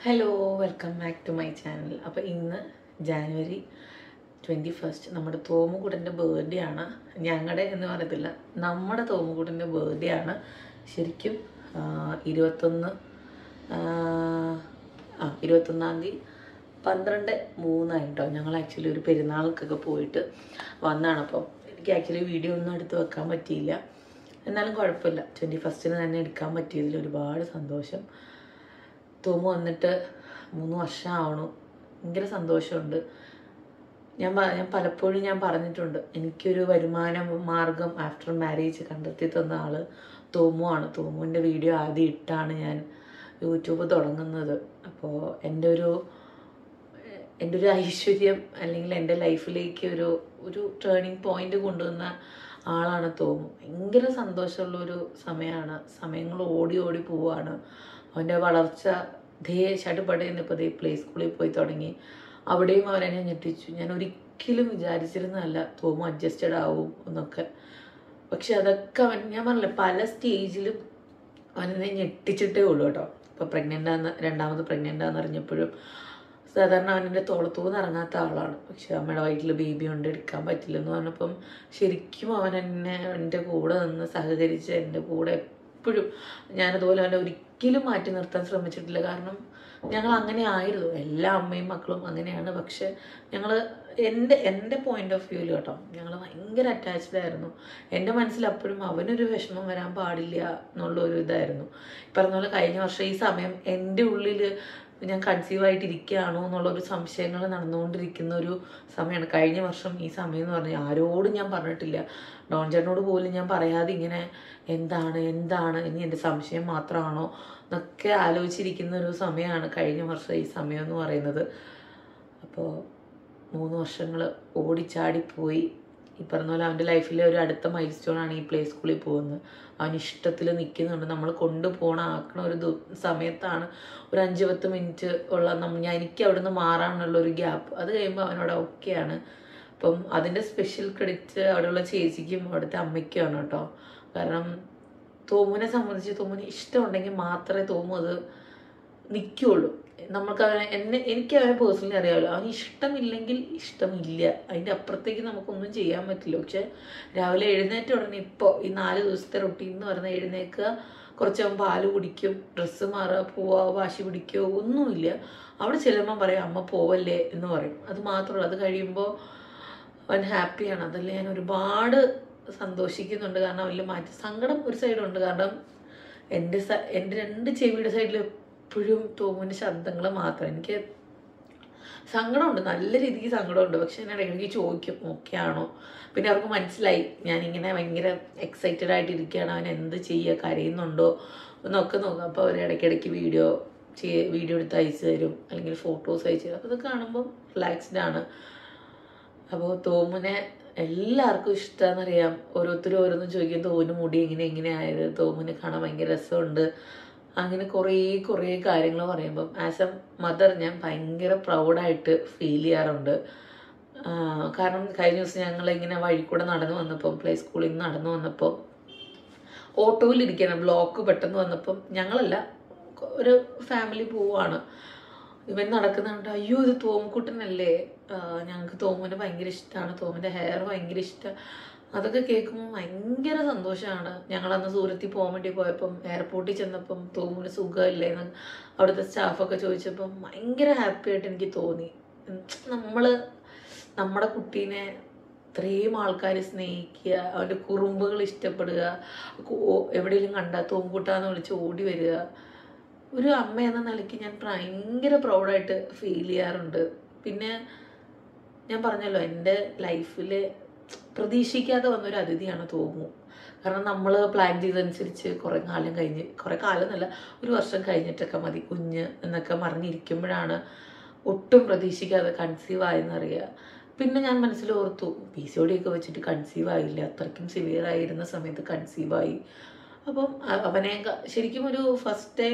Hello welcome back to my channel അപ്പോൾ ഇന്ന് January twenty first നമ്മുടെ തോമുകുടൻ്റെ ബർത്ത്ഡേ ആണ് ഞങ്ങളുടെ എന്ന് പറയത്തില്ല നമ്മുടെ തോമുകുടൻ്റെ ബർത്ത്ഡേ ആണ് ശരിക്കും ആ, ഇരുപത്തൊന്ന് ആ, ആ ഇരുപത്തൊന്നാം തീയതി പന്ത്രണ്ട് മൂന്നായിട്ടോ ഞങ്ങൾ ആക്ച്വലി ഒരു പെരുന്നാൾക്കൊക്കെ പോയിട്ട് വന്നാണ് അപ്പം എനിക്ക് ആക്ച്വലി വീഡിയോ ഒന്നും എടുത്ത് വെക്കാൻ പറ്റിയില്ല എന്നാലും കുഴപ്പമില്ല ട്വൻറ്റി ഫസ്റ്റിന് തന്നെ എടുക്കാൻ പറ്റിയതിൽ ഒരുപാട് സന്തോഷം തോമു വന്നിട്ട് മൂന്ന് വർഷം ആവണു ഭയങ്കര സന്തോഷമുണ്ട് ഞാൻ പ- ഞാൻ പലപ്പോഴും ഞാൻ പറഞ്ഞിട്ടുണ്ട് എനിക്കൊരു വരുമാന മാർഗം ആഫ്റ്റർ മാരേജ് കണ്ടെത്തി തന്ന ആള് തോമു ആണ് തോമുവിൻ്റെ വീഡിയോ ആദ്യം ഇട്ടാണ് ഞാൻ യൂട്യൂബ് തുടങ്ങുന്നത് അപ്പോൾ എൻ്റെ ഒരു എൻ്റെ ഒരു ഐശ്വര്യം അല്ലെങ്കിൽ എൻ്റെ ലൈഫിലേക്ക് ഒരു ഒരു ടേണിങ് പോയിന്റ് കൊണ്ടുവന്ന ആളാണ് തോമു ഭയങ്കര സന്തോഷമുള്ള ഒരു സമയമാണ് സമയങ്ങൾ ഓടി ഓടി പോവാണ് അവൻ്റെ വളർച്ച ധേ ചടുപടയെന്ന് ഇപ്പോൾ ദേ പ്ലേ സ്കൂളിൽ പോയി തുടങ്ങി അവിടെയും അവനെന്നെ ഞെട്ടിച്ചു ഞാൻ ഒരിക്കലും വിചാരിച്ചിരുന്നതല്ല തോമു അഡ്ജസ്റ്റഡ് ആവും എന്നൊക്കെ പക്ഷെ അതൊക്കെ അവൻ ഞാൻ പറഞ്ഞില്ല പല സ്റ്റേജിലും അവനെന്നെ ഞെട്ടിച്ചിട്ടേ ഉള്ളൂ കേട്ടോ ഇപ്പോൾ പ്രഗ്നൻ്റ് ആന്ന് രണ്ടാമത് പ്രഗ്നൻ്റ് ആണെന്ന് അറിഞ്ഞപ്പോഴും സാധാരണ അവനെൻ്റെ തോളത്തൂന്ന് ഇറങ്ങാത്ത ആളാണ് പക്ഷെ അമ്മയുടെ വയറ്റിൽ ബേബി ഉണ്ട് എടുക്കാൻ പറ്റില്ലെന്ന് പറഞ്ഞപ്പം ശരിക്കും അവൻ എന്നെ എൻ്റെ കൂടെ നിന്ന് സഹകരിച്ച് എൻ്റെ കൂടെ എപ്പോഴും ഞാനതുപോലെ അവനെ ഒരിക്കലും മാറ്റി നിർത്താൻ ശ്രമിച്ചിട്ടില്ല കാരണം ഞങ്ങൾ അങ്ങനെ ആയിരുന്നു എല്ലാ അമ്മയും മക്കളും അങ്ങനെയാണ് പക്ഷെ ഞങ്ങൾ എൻ്റെ എൻ്റെ പോയിന്റ് ഓഫ് വ്യൂവിൽ കേട്ടോ ഞങ്ങൾ ഭയങ്കര അറ്റാച്ച്ഡ് ആയിരുന്നു എൻ്റെ മനസ്സിൽ അപ്പോഴും അവനൊരു വിഷമം വരാൻ പാടില്ല എന്നുള്ള ഒരു ഇതായിരുന്നു ഈ പറഞ്ഞ പോലെ കഴിഞ്ഞ വർഷം ഈ സമയം എൻ്റെ ഉള്ളിൽ ഞാൻ കൺസീവ് ആയിട്ടിരിക്കുകയാണോ എന്നുള്ള ഒരു സംശയങ്ങൾ നടന്നുകൊണ്ടിരിക്കുന്ന ഒരു സമയമാണ് കഴിഞ്ഞ വർഷം ഈ സമയം എന്ന് പറഞ്ഞാൽ ആരോടും ഞാൻ പറഞ്ഞിട്ടില്ല ഡോൺ ചേട്ടനോട് പോലും ഞാൻ പറയാതെ ഇങ്ങനെ എന്താണ് എന്താണ് ഇനി എൻ്റെ സംശയം മാത്രമാണോ എന്നൊക്കെ ആലോചിച്ചിരിക്കുന്ന ഒരു സമയമാണ് കഴിഞ്ഞ വർഷം ഈ സമയം എന്ന് പറയുന്നത് അപ്പോൾ മൂന്ന് വർഷങ്ങൾ ഓടിച്ചാടിപ്പോയി ഈ പറഞ്ഞ പോലെ അവൻ്റെ ലൈഫിലെ ഒരു അടുത്ത മൈൽ സ്റ്റോൺ ആണ് ഈ പ്ലേ സ്കൂളിൽ പോകുന്നത് അവൻ ഇഷ്ടത്തിൽ നിൽക്കുന്നുണ്ട് നമ്മൾ കൊണ്ടുപോകണ ആക്കണ ഒരു ദു- സമയത്താണ് ഒരു അഞ്ച് പത്ത് മിനിറ്റ് ഉള്ള നമ്മ ഞാൻ എനിക്ക് അവിടെ നിന്ന് മാറാനുള്ള ഒരു ഗ്യാപ്പ് അത് കഴിയുമ്പോൾ അവനോട് ഓക്കെയാണ് അപ്പം അതിൻ്റെ സ്പെഷ്യൽ ക്രെഡിറ്റ് അവിടെയുള്ള ചേച്ചിക്കും അവിടുത്തെ അമ്മയ്ക്കുമാണ് കേട്ടോ കാരണം തോമുവിനെ സംബന്ധിച്ച് തോമുവിന് ഇഷ്ടമുണ്ടെങ്കിൽ മാത്രമേ തോമു അത് നിൽക്കുള്ളൂ നമുക്ക് അവനെ എന്നെ എനിക്ക് അവനെ പേഴ്സണലി അറിയാമല്ലോ അവന് ഇഷ്ടമില്ലെങ്കിൽ ഇഷ്ടമില്ല അതിൻ്റെ അപ്പുറത്തേക്ക് നമുക്കൊന്നും ചെയ്യാൻ പറ്റില്ല പക്ഷെ രാവിലെ എഴുന്നേറ്റ ഉടനെ ഇപ്പോൾ ഈ നാല് ദിവസത്തെ റൊട്ടീൻ എന്ന് പറയുന്നത് എഴുന്നേൽക്കുക കുറച്ച് അവൻ പാല് കുടിക്കും ഡ്രസ്സ് മാറുക പോവുക വാശി പിടിക്കുക ഒന്നുമില്ല അവിടെ ചെല്ലുമ്പോൾ പറയും അമ്മ പോവല്ലേ എന്ന് പറയും അത് മാത്രമല്ല അത് കഴിയുമ്പോൾ അവൻ ഹാപ്പിയാണ് അതല്ല ഞാൻ ഒരുപാട് സന്തോഷിക്കുന്നുണ്ട് കാരണം അവനിൽ മാറ്റി സങ്കടം ഒരു സൈഡുണ്ട് കാരണം എൻ്റെ സ എൻ്റെ രണ്ട് ചെവിയുടെ സൈഡിൽ എപ്പോഴും തോമുവിൻ്റെ ശബ്ദങ്ങൾ മാത്രം എനിക്ക് സങ്കടമുണ്ട് നല്ല രീതിക്ക് സങ്കടമുണ്ട് പക്ഷെ ഞാൻ ഇടയ്ക്കിടയ്ക്ക് ചോദിക്കും ഓക്കെ ആണോ പിന്നെ അവർക്ക് മനസ്സിലായി ഞാനിങ്ങനെ ഭയങ്കര എക്സൈറ്റഡ് ആയിട്ടിരിക്കുകയാണ് അവൻ എന്ത് ചെയ്യുക കരയുന്നുണ്ടോ എന്നൊക്കെ നോക്കും അപ്പോൾ അവർ ഇടയ്ക്കിടയ്ക്ക് വീഡിയോ ചെയ്യ വീഡിയോ എടുത്ത് അയച്ചു തരും അല്ലെങ്കിൽ ഫോട്ടോസ് അയച്ചു തരും അപ്പോൾ ഇത് കാണുമ്പോൾ റിലാക്സ്ഡ് ആണ് അപ്പോൾ തോമുനെ എല്ലാവർക്കും ഇഷ്ടമാണെന്നറിയാം ഓരോരുത്തരും ഓരോന്നും ചോദിക്കും തോന്നു മുടി എങ്ങനെ എങ്ങനെ ആയത് തോമുനെ കാണാൻ ഭയങ്കര രസമുണ്ട് അങ്ങനെ കുറേ കുറേ കാര്യങ്ങൾ പറയുമ്പം ആസ് എ മദർ ഞാൻ ഭയങ്കര പ്രൗഡായിട്ട് ഫീൽ ചെയ്യാറുണ്ട് ആ, കാരണം കഴിഞ്ഞ ദിവസം ഞങ്ങൾ ഇങ്ങനെ വഴി കൂടെ നടന്നു വന്നപ്പം പ്ലേ സ്കൂളിൽ നിന്ന് നടന്നു വന്നപ്പോൾ ഓട്ടോയിലിരിക്കണം ബ്ലോക്ക് പെട്ടെന്ന് വന്നപ്പം ഞങ്ങളല്ല ഒരു ഫാമിലി പോവാണ് ഇവൻ നടക്കുന്നുണ്ട് അയ്യോ ഇത് തോമുക്കുട്ടനല്ലേ ആഹ് ഞങ്ങൾക്ക് തോമുവിനെ ഭയങ്കര ഇഷ്ടമാണ് തോമിൻ്റെ ഹെയർ ഭയങ്കര ഇഷ്ടം അതൊക്കെ കേൾക്കുമ്പോൾ ഭയങ്കര സന്തോഷമാണ് ഞങ്ങളന്ന് സൂരത്തിൽ പോകാൻ വേണ്ടി പോയപ്പം എയർപോർട്ടിൽ ചെന്നപ്പം തോമുവിന് സുഖമല്ലേ എന്ന് അവിടുത്തെ സ്റ്റാഫൊക്കെ ചോദിച്ചപ്പം ഭയങ്കര ഹാപ്പി ആയിട്ട് എനിക്ക് തോന്നി നമ്മൾ നമ്മുടെ കുട്ടീനെ ഇത്രയും ആൾക്കാർ സ്നേഹിക്കുക അവൻ്റെ കുറുമ്പുകൾ ഇഷ്ടപ്പെടുക കു- എവിടെയെങ്കിലും കണ്ടാൽ തോമ്പുട്ടാന്ന് വിളിച്ച് ഓടി വരിക ഒരു അമ്മ എന്ന നിലയ്ക്ക് ഞാൻ ഭയങ്കര പ്രൗഡായിട്ട് ഫീൽ ചെയ്യാറുണ്ട് പിന്നെ ഞാൻ പറഞ്ഞല്ലോ എൻ്റെ ലൈഫിൽ പ്രതീക്ഷിക്കാതെ വന്നൊരു അതിഥിയാണ് തോമു കാരണം നമ്മൾ പ്ലാൻ ചെയ്തതനുസരിച്ച് കുറേ കാലം കഴിഞ്ഞ് കുറേ കാലം എന്നല്ല ഒരു വർഷം കഴിഞ്ഞിട്ടൊക്കെ മതി കുഞ്ഞ് എന്നൊക്കെ പറഞ്ഞിരിക്കുമ്പോഴാണ് ഒട്ടും പ്രതീക്ഷിക്കാതെ കൺസീവ് ആയെന്നറിയുക പിന്നെ ഞാൻ മനസ്സിൽ ഓർത്തു പി സി ഒക്കെ വെച്ചിട്ട് കൺസീവ് ആയില്ല അത്രയ്ക്കും സിവിയർ ആയിരുന്ന സമയത്ത് കൺസീവ് ആയി അപ്പം അ- അവനെ ക- ശരിക്കും ഒരു ഫസ്റ്റ് ടൈം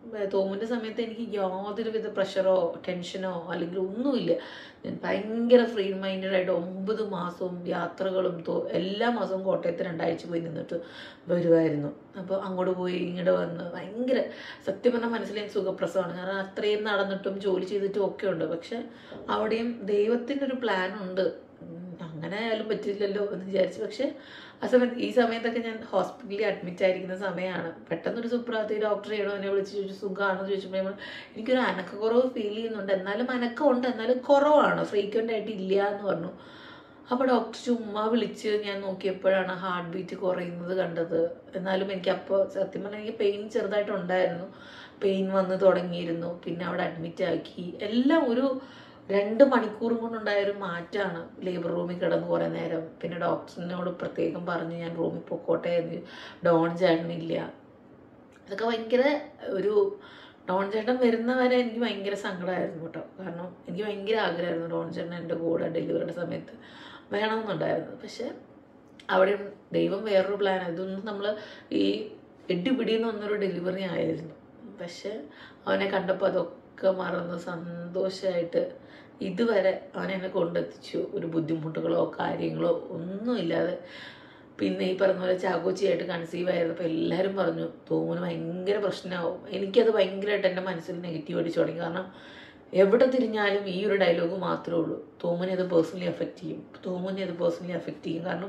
തോമിൻ്റെ സമയത്ത് എനിക്ക് യാതൊരുവിധ പ്രഷറോ ടെൻഷനോ അല്ലെങ്കിൽ ഒന്നുമില്ല ഞാൻ ഭയങ്കര ഫ്രീ മൈൻഡഡ് ആയിട്ട് ഒമ്പത് മാസവും യാത്രകളും തോ എല്ലാ മാസവും കോട്ടയത്ത് രണ്ടാഴ്ച പോയി നിന്നിട്ട് വരുമായിരുന്നു അപ്പോൾ അങ്ങോട്ട് പോയി ഇങ്ങോട്ട് വന്ന് ഭയങ്കര സത്യം പറഞ്ഞാൽ മനസ്സിൽ ഞാൻ സുഖപ്രസവമാണ് കാരണം അത്രയും നടന്നിട്ടും ജോലി ചെയ്തിട്ടും ഒക്കെ ഉണ്ട് പക്ഷെ അവിടെയും ദൈവത്തിൻ്റെ ഒരു പ്ലാൻ ഉണ്ട് ഉം, അങ്ങനെ ആയാലും പറ്റില്ലല്ലോ എന്ന് വിചാരിച്ചു പക്ഷെ ആ സമയത്ത് ഈ സമയത്തൊക്കെ ഞാൻ ഹോസ്പിറ്റലിൽ അഡ്മിറ്റ് ആയിരിക്കുന്ന സമയമാണ് പെട്ടെന്നൊരു സുപ്രാത്തി ഡോക്ടർ ചെയ്യണോ എന്നെ വിളിച്ച് ചോദിച്ചു സുഖമാണെന്ന് ചോദിച്ചപ്പോൾ ഞാൻ പറഞ്ഞു, എനിക്കൊരു അനക്കക്കുറവ് ഫീൽ ചെയ്യുന്നുണ്ട് എന്നാലും അനക്കമുണ്ട് എന്നാലും കുറവാണ് ഫ്രീക്വൻ്റ് ആയിട്ട് ഇല്ല എന്ന് പറഞ്ഞു അപ്പോൾ ഡോക്ടർ ചുമ്മാ വിളിച്ച് ഞാൻ നോക്കിയപ്പോഴാണ് ഹാർട്ട് ബീറ്റ് കുറയുന്നത് കണ്ടത് എന്നാലും എനിക്ക് അപ്പോൾ സത്യം പറഞ്ഞാൽ എനിക്ക് പെയിൻ ചെറുതായിട്ടുണ്ടായിരുന്നു പെയിൻ വന്ന് തുടങ്ങിയിരുന്നു പിന്നെ അവിടെ അഡ്മിറ്റ് ആക്കി എല്ലാം ഒരു രണ്ട് മണിക്കൂറും കൊണ്ടുണ്ടായ ഒരു മാറ്റമാണ് ലേബർ റൂമിൽ കിടന്ന് കുറേ നേരം പിന്നെ ഡോക്ടറിനോട് പ്രത്യേകം പറഞ്ഞ് ഞാൻ റൂമിൽ പൊക്കോട്ടെ എന്ന് ഡോൺ ചേട്ടനില്ല അതൊക്കെ ഭയങ്കര ഒരു ഡോൺ ചേട്ടൻ വരുന്നവരെ എനിക്ക് ഭയങ്കര സങ്കടമായിരുന്നു കേട്ടോ കാരണം എനിക്ക് ഭയങ്കര ആഗ്രഹമായിരുന്നു ഡോൺ ചേട്ടൻ എൻ്റെ കൂടെ ഡെലിവറിയുടെ സമയത്ത് വേണമെന്നുണ്ടായിരുന്നു പക്ഷെ അവിടെ ദൈവം വേറൊരു പ്ലാൻ ഇതൊന്നും നമ്മൾ ഈ ഇടിപിടിയെന്ന് വന്നൊരു ഡെലിവറി ആയിരുന്നു പക്ഷെ അവനെ കണ്ടപ്പോൾ അതൊക്കെ മറന്ന് സന്തോഷമായിട്ട് ഇതുവരെ അവൻ എന്നെ കൊണ്ടെത്തിച്ചു ഒരു ബുദ്ധിമുട്ടുകളോ കാര്യങ്ങളോ ഒന്നുമില്ലാതെ പിന്നെ ഈ പറഞ്ഞ പോലെ ചാക്കോച്ചിയായിട്ട് കൺസീവ് ആയിരുന്നപ്പോൾ എല്ലാവരും പറഞ്ഞു തോമന് ഭയങ്കര പ്രശ്നമാവും എനിക്കത് ഭയങ്കരമായിട്ട് എൻ്റെ മനസ്സിൽ നെഗറ്റീവ് അടിച്ചു തുടങ്ങി കാരണം എവിടെ തിരിഞ്ഞാലും ഈ ഒരു ഡയലോഗ് മാത്രമേ ഉള്ളൂ തോമനെ അത് പേഴ്സണലി എഫക്റ്റ് ചെയ്യും തോമനെ അത് പേഴ്സണലി എഫക്റ്റ് ചെയ്യും കാരണം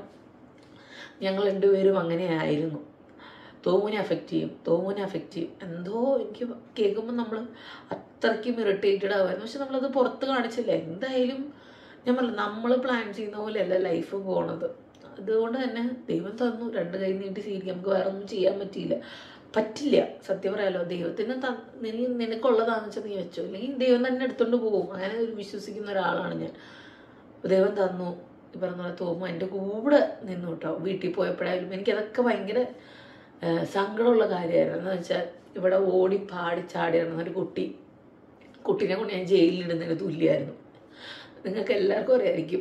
ഞങ്ങൾ രണ്ടുപേരും അങ്ങനെ ആയിരുന്നു തോമുനെ അഫക്റ്റ് ചെയ്യും തോമുനെ അഫക്റ്റ് ചെയ്യും എന്തോ എനിക്ക് കേൾക്കുമ്പോൾ നമ്മൾ അത്രയ്ക്കും ഇറിറ്റേറ്റഡ് ആവുമായിരുന്നു പക്ഷെ നമ്മളത് പുറത്ത് കാണിച്ചില്ല എന്തായാലും ഞാൻ പറഞ്ഞു നമ്മൾ പ്ലാൻ ചെയ്യുന്ന പോലെയല്ല ലൈഫ് പോണത് അതുകൊണ്ട് തന്നെ ദൈവം തന്നു രണ്ട് കൈ നീട്ടി സ്വീകരിക്കും നമുക്ക് വേറെ ഒന്നും ചെയ്യാൻ പറ്റിയില്ല പറ്റില്ല സത്യം പറയാലോ ദൈവത്തിന് ത- നിന നിനക്കുള്ളതാണെന്ന് വെച്ചാൽ നീ വെച്ചോ അല്ലെങ്കിൽ ദൈവം തന്നെ എടുത്തോണ്ട് പോകും അങ്ങനെ ഒരു വിശ്വസിക്കുന്ന ഒരാളാണ് ഞാൻ ദൈവം തന്നു ഈ പറഞ്ഞ പോലെ തോമ എൻ്റെ കൂടെ നിന്നു കേട്ടോ വീട്ടിൽ പോയപ്പോഴായാലും എനിക്കതൊക്കെ ഭയങ്കര ആ, സങ്കടമുള്ള കാര്യമായിരുന്നു എന്ന് വെച്ചാൽ ഇവിടെ ഓടി പാടി ചാടി നടന്ന ഒരു കുട്ടി കുട്ടീനെ കൊണ്ട് ഞാൻ ജയിലിലിടുന്നതിന് തുല്യമായിരുന്നു നിങ്ങൾക്ക് എല്ലാവർക്കും അറിയായിരിക്കും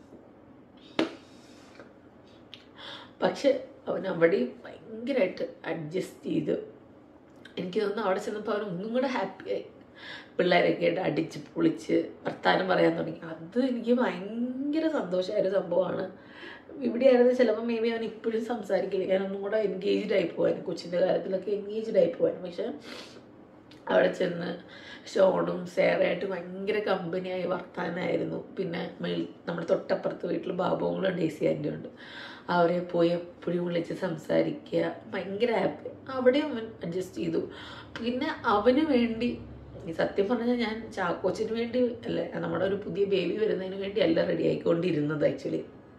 പക്ഷെ അവൻ അവിടെയും ഭയങ്കരമായിട്ട് അഡ്ജസ്റ്റ് ചെയ്ത് എനിക്ക് തോന്നുന്നു അവിടെ ചെന്നപ്പോൾ അവൻ ഒന്നും കൂടെ ഹാപ്പിയായി പിള്ളേരൊക്കെ ആയിട്ട് അടിച്ച് പൊളിച്ച് വർത്താനം പറയാൻ തുടങ്ങി അത് എനിക്ക് ഭയങ്കര സന്തോഷമായ ഒരു സംഭവമാണ് ഇവിടെ ആയിരുന്നു ചിലപ്പോൾ മേ ബി അവൻ ഇപ്പോഴും സംസാരിക്കില്ല ഞാൻ ഒന്നും കൂടെ എൻഗേജ്ഡ് ആയി പോകാൻ കൊച്ചിൻ്റെ കാര്യത്തിലൊക്കെ എൻഗേജ്ഡ് ആയി പോകാൻ പക്ഷെ അവിടെ ചെന്ന് ഷോണും സേറയായിട്ട് ഭയങ്കര കമ്പനിയായി വർത്താനായിരുന്നു പിന്നെ മേൽ നമ്മുടെ തൊട്ടപ്പുറത്ത് വീട്ടിൽ ബാബുങ്ങളും ഡേസി ആൻറ്റി ഉണ്ട് അവരെ പോയി എപ്പോഴും വിളിച്ച് സംസാരിക്കുക ഭയങ്കര ഹാപ്പി അവിടെ അവൻ അഡ്ജസ്റ്റ് ചെയ്തു പിന്നെ അവന് വേണ്ടി ഈ സത്യം പറഞ്ഞാൽ ഞാൻ ചാക്കോച്ചിന് വേണ്ടി അല്ല നമ്മുടെ ഒരു പുതിയ ബേബി വരുന്നതിന് വേണ്ടി അല്ല റെഡി ആയിക്കൊണ്ടിരുന്നത് ആക്ച്വലി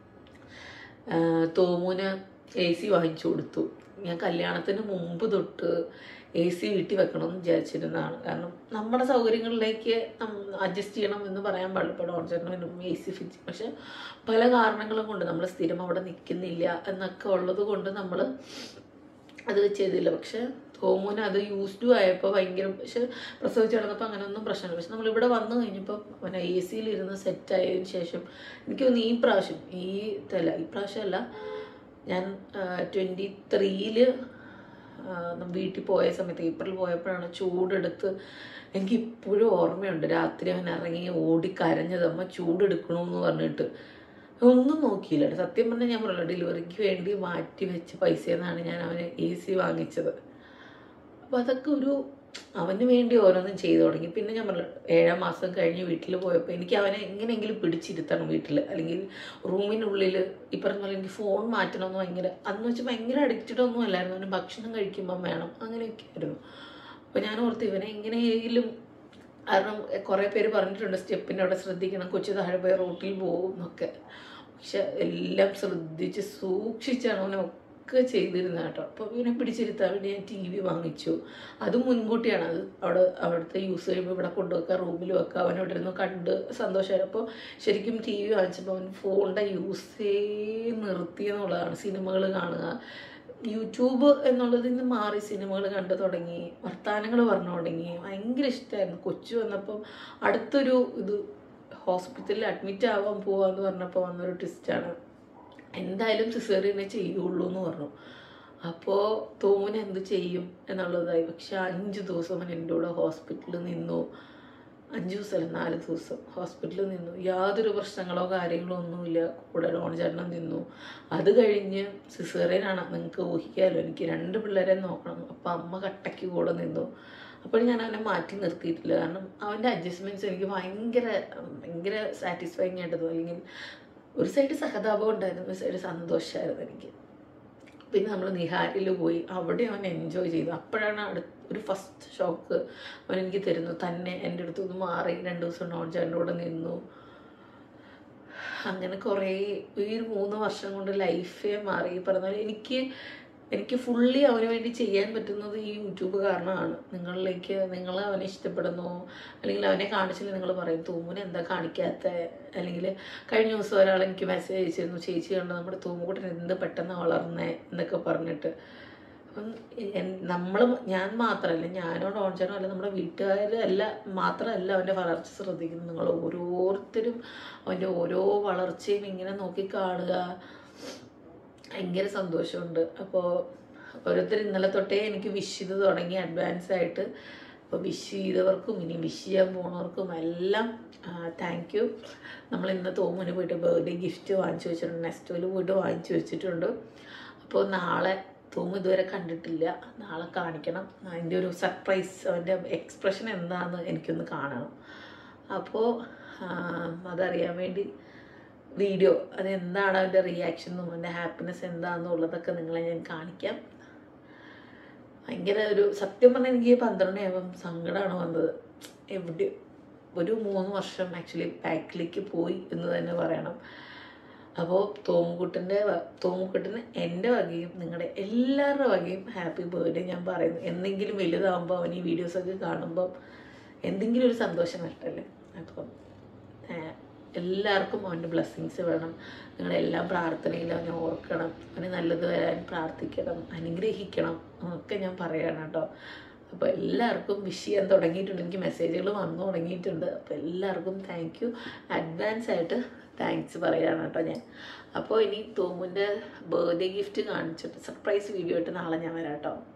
തോമുന് എ സി വാങ്ങിച്ചു കൊടുത്തു ഞാൻ കല്യാണത്തിന് മുമ്പ് തൊട്ട് എ സി വീട്ടിൽ വെക്കണമെന്ന് വിചാരിച്ചിരുന്നതാണ് കാരണം നമ്മുടെ സൗകര്യങ്ങളിലേക്ക് അഡ്ജസ്റ്റ് ചെയ്യണം എന്ന് പറയാൻ പാടില്ല ഇപ്പോൾ ഡോൺചേട്ടനും എ സി ഫിറ്റ് പക്ഷെ പല കാരണങ്ങളും കൊണ്ട് നമ്മൾ സ്ഥിരം അവിടെ നിൽക്കുന്നില്ല എന്നൊക്കെ ഉള്ളത് കൊണ്ട് നമ്മൾ അത് ചെയ്തില്ല പക്ഷെ തോമുന് അത് യൂസ്ഡ് ആയപ്പോൾ ഭയങ്കര പക്ഷെ പ്രസവിച്ച് കിടന്നപ്പോൾ അങ്ങനെയൊന്നും പ്രശ്നമില്ല പക്ഷെ നമ്മളിവിടെ വന്നു കഴിഞ്ഞപ്പോൾ അവനെ എ സിയിൽ ഇരുന്ന് സെറ്റ് ആയതിനു ശേഷം എനിക്ക് തോന്നുന്നു ഈ പ്രാവശ്യം ഈ ഇതല്ല ഈ പ്രാവശ്യമല്ല ഞാൻ ട്വൻറ്റി ത്രീയില് വീട്ടിൽ പോയ സമയത്ത് ഏപ്രിൽ പോയപ്പോഴാണ് ചൂടെടുത്ത് എനിക്ക് ഇപ്പോഴും ഓർമ്മയുണ്ട് രാത്രി അവൻ ഇറങ്ങി ഓടി കരഞ്ഞത് അമ്മ ചൂടെടുക്കണമെന്ന് പറഞ്ഞിട്ട് ഒന്നും നോക്കിയില്ല കേട്ടോ. സത്യം പറഞ്ഞാൽ ഞാൻ പറഞ്ഞല്ലോ ഡെലിവറിക്ക് വേണ്ടി മാറ്റി വെച്ച പൈസയെന്നാണ് ഞാൻ അവന് എ സി വാങ്ങിച്ചത് അപ്പോൾ അതൊക്കെ ഒരു അവന് വേണ്ടി ഓരോന്നും ചെയ്തു തുടങ്ങി പിന്നെ ഞാൻ പറഞ്ഞു ഏഴാം മാസം കഴിഞ്ഞ് വീട്ടിൽ പോയപ്പോൾ എനിക്ക് അവനെ എങ്ങനെയെങ്കിലും പിടിച്ചിരുത്തണം വീട്ടിൽ അല്ലെങ്കിൽ റൂമിനുള്ളിൽ ഈ പറഞ്ഞ പോലെ എനിക്ക് ഫോൺ മാറ്റണമെന്ന് ഭയങ്കര അന്ന് വെച്ച് ഭയങ്കര അഡിക്റ്റഡ് ഒന്നും അല്ലായിരുന്നു അവന് ഭക്ഷണം കഴിക്കുമ്പം വേണം അങ്ങനെയൊക്കെ ആയിരുന്നു അപ്പോൾ ഞാൻ ഓർത്ത് ഇവനെ എങ്ങനെയെങ്കിലും കാരണം കുറേ പേര് പറഞ്ഞിട്ടുണ്ട് സ്റ്റെപ്പിൻ്റെ അവിടെ ശ്രദ്ധിക്കണം കൊച്ചു താഴെ പോയി റോട്ടിൽ പോകും എന്നൊക്കെ പക്ഷെ എല്ലാം ശ്രദ്ധിച്ച് സൂക്ഷിച്ചാണ് അവനെ ഒക്കെ ചെയ്തിരുന്നത് കേട്ടോ അപ്പോൾ ഇവനെ പിടിച്ചിരുത്താൻ വേണ്ടി ഞാൻ ടി വി വാങ്ങിച്ചു അത് മുൻകൂട്ടിയാണ് അത് അവിടെ അവിടുത്തെ യൂസ് ചെയ്യുമ്പോൾ ഇവിടെ കൊണ്ടുവെക്കുക റൂമിൽ വെക്കുക അവൻ അവിടെ ഇരുന്ന് കണ്ട് സന്തോഷമായിരുന്നു അപ്പോൾ ശരിക്കും ടി വി വാങ്ങിച്ചപ്പോൾ അവൻ ഫോണിൻ്റെ യൂസേ നിർത്തി എന്നുള്ളതാണ് സിനിമകൾ കാണുക യൂട്യൂബ് എന്നുള്ളതിൽ നിന്ന് മാറി സിനിമകൾ കണ്ടു തുടങ്ങി വർത്തമാനങ്ങൾ പറഞ്ഞു തുടങ്ങി ഭയങ്കര ഇഷ്ടമായിരുന്നു കൊച്ചു വന്നപ്പം അടുത്തൊരു ഇത് ഹോസ്പിറ്റലിൽ അഡ്മിറ്റ് ആവാൻ പോവാന്ന് പറഞ്ഞപ്പോൾ വന്നൊരു ട്വിസ്റ്റാണ് എന്തായാലും സിസേറിയനെ ചെയ്യുള്ളൂ എന്ന് പറഞ്ഞു അപ്പോൾ തോമുന് എന്ത് ചെയ്യും എന്നുള്ളതായി പക്ഷെ അഞ്ച് ദിവസം അവൻ എൻ്റെ കൂടെ ഹോസ്പിറ്റലിൽ നിന്നു അഞ്ച് ദിവസമല്ല നാല് ദിവസം ഹോസ്പിറ്റലിൽ നിന്നു യാതൊരു പ്രശ്നങ്ങളോ കാര്യങ്ങളോ ഒന്നുമില്ല കൂടെ ലോൺ ചേട്ടനം നിന്നു അത് കഴിഞ്ഞ് സിസേറിയനാണ് നിങ്ങൾക്ക് ഊഹിക്കാമല്ലോ എനിക്ക് രണ്ട് പിള്ളേരെ നോക്കണം അപ്പം അമ്മ കട്ടയ്ക്ക് കൂടെ നിന്നു അപ്പോൾ ഞാൻ അവനെ മാറ്റി നിർത്തിയിട്ടില്ല കാരണം അവൻ്റെ അഡ്ജസ്റ്റ്മെൻറ്റ്സ് എനിക്ക് ഭയങ്കര ഭയങ്കര സാറ്റിസ്ഫൈങ് ആയിട്ട് തോന്നി അല്ലെങ്കിൽ ഒരു സൈഡ് സഹതാപം ഉണ്ടായിരുന്നു ഒരു സൈഡ് സന്തോഷമായിരുന്നു എനിക്ക് പിന്നെ നമ്മൾ നിഹാരിൽ പോയി അവിടെ അവൻ എൻജോയ് ചെയ്തു അപ്പോഴാണ് അടുത്ത ഒരു ഫസ്റ്റ് ഷോക്ക് അവൻ എനിക്ക് തരുന്നു തന്നെ എൻ്റെ അടുത്ത് നിന്ന് മാറി രണ്ട് ദിവസം നോൺ ചേട്ടൻ്റെ കൂടെ നിന്നു അങ്ങനെ കുറേ ഈ ഒരു മൂന്ന് വർഷം കൊണ്ട് ലൈഫേ മാറി ഈ പറഞ്ഞ പോലെ എനിക്ക് എനിക്ക് ഫുള്ളി അവന് വേണ്ടി ചെയ്യാൻ പറ്റുന്നത് ഈ യൂട്യൂബ് കാരണമാണ് നിങ്ങളിലേക്ക് നിങ്ങൾ അവനെ ഇഷ്ടപ്പെടുന്നു അല്ലെങ്കിൽ അവനെ കാണിച്ചില്ല നിങ്ങൾ പറയും തൂമുനെ എന്താ കാണിക്കാത്ത അല്ലെങ്കിൽ കഴിഞ്ഞ ദിവസം ഒരാൾ എനിക്ക് മെസ്സേജ് അയച്ചിരുന്നു ചേച്ചി കണ്ടോ നമ്മുടെ തൂമുകുട്ടൻ എന്ത് പെട്ടെന്ന് വളർന്നേ എന്നൊക്കെ പറഞ്ഞിട്ട് അപ്പം നമ്മൾ ഞാൻ മാത്രമല്ല ഞാനോ ഡോൺചാനോ അല്ല നമ്മുടെ വീട്ടുകാരല്ല മാത്രമല്ല അവൻ്റെ വളർച്ച ശ്രദ്ധിക്കുന്നത് നിങ്ങൾ ഓരോരുത്തരും അവൻ്റെ ഓരോ വളർച്ചയും ഇങ്ങനെ നോക്കി കാണുക ഭയങ്കര സന്തോഷമുണ്ട് അപ്പോൾ ഓരോരുത്തർ ഇന്നലെ തൊട്ടേ എനിക്ക് വിഷ് ചെയ്ത് തുടങ്ങി അഡ്വാൻസ് ആയിട്ട് അപ്പോൾ വിഷ് ചെയ്തവർക്കും ഇനി വിഷ് ചെയ്യാൻ പോണവർക്കും എല്ലാം താങ്ക് യു നമ്മൾ ഇന്ന് തോമുന് പോയിട്ട് ബർത്ത്ഡേ ഗിഫ്റ്റ് വാങ്ങിച്ചു വെച്ചിട്ടുണ്ട് നെക്സ്റ്റോയിൽ പോയിട്ട് വാങ്ങിച്ചു വെച്ചിട്ടുണ്ട് അപ്പോൾ നാളെ തോമു ഇതുവരെ കണ്ടിട്ടില്ല നാളെ കാണിക്കണം അതിൻ്റെ ഒരു സർപ്രൈസ് അവൻ്റെ എക്സ്പ്രഷൻ എന്താണെന്ന് എനിക്കൊന്ന് കാണണം അപ്പോൾ അതറിയാൻ വേണ്ടി വീഡിയോ അതെന്താണ് അവൻ്റെ റിയാക്ഷനും അവൻ്റെ ഹാപ്പിനെസ് എന്താണെന്നുള്ളതൊക്കെ നിങ്ങളെ ഞാൻ കാണിക്കാം ഭയങ്കര ഒരു സത്യം പറഞ്ഞാൽ എനിക്ക് പന്ത്രണ്ടായപ്പം സങ്കടമാണ് വന്നത് എവിടെ ഒരു മൂന്ന് വർഷം ആക്ച്വലി ബാക്കിലേക്ക് പോയി എന്ന് തന്നെ പറയണം അപ്പോൾ തോമുക്കുട്ടൻ്റെ തോമുക്കുട്ടന് എൻ്റെ വകയും നിങ്ങളുടെ എല്ലാവരുടെ വകയും ഹാപ്പി ബർത്ത്ഡേ ഞാൻ പറയുന്നു എന്തെങ്കിലും വലുതാകുമ്പോൾ അവൻ ഈ വീഡിയോസൊക്കെ കാണുമ്പം എന്തെങ്കിലും ഒരു സന്തോഷം വരട്ടല്ലേ അപ്പം എല്ലാവർക്കും അവൻ്റെ ബ്ലെസ്സിങ്സ് വേണം നിങ്ങളുടെ എല്ലാ പ്രാർത്ഥനയിലും അവനെ ഓർക്കണം അവന് നല്ലത് വരാൻ പ്രാർത്ഥിക്കണം അനുഗ്രഹിക്കണം എന്നൊക്കെ ഞാൻ പറയുകയാണ് കേട്ടോ അപ്പോൾ എല്ലാവർക്കും വിഷ് ചെയ്യാൻ തുടങ്ങിയിട്ടുണ്ട് എനിക്ക് മെസ്സേജുകൾ വന്നു തുടങ്ങിയിട്ടുണ്ട് അപ്പോൾ എല്ലാവർക്കും താങ്ക് യു അഡ്വാൻസ് ആയിട്ട് താങ്ക്സ് പറയുകയാണ് കേട്ടോ ഞാൻ അപ്പോൾ ഇനി തോമുൻ്റെ ബർത്ത്ഡേ ഗിഫ്റ്റ് കാണിച്ചിട്ട് സർപ്രൈസ് വീഡിയോ ആയിട്ട് നാളെ ഞാൻ വരാം കേട്ടോ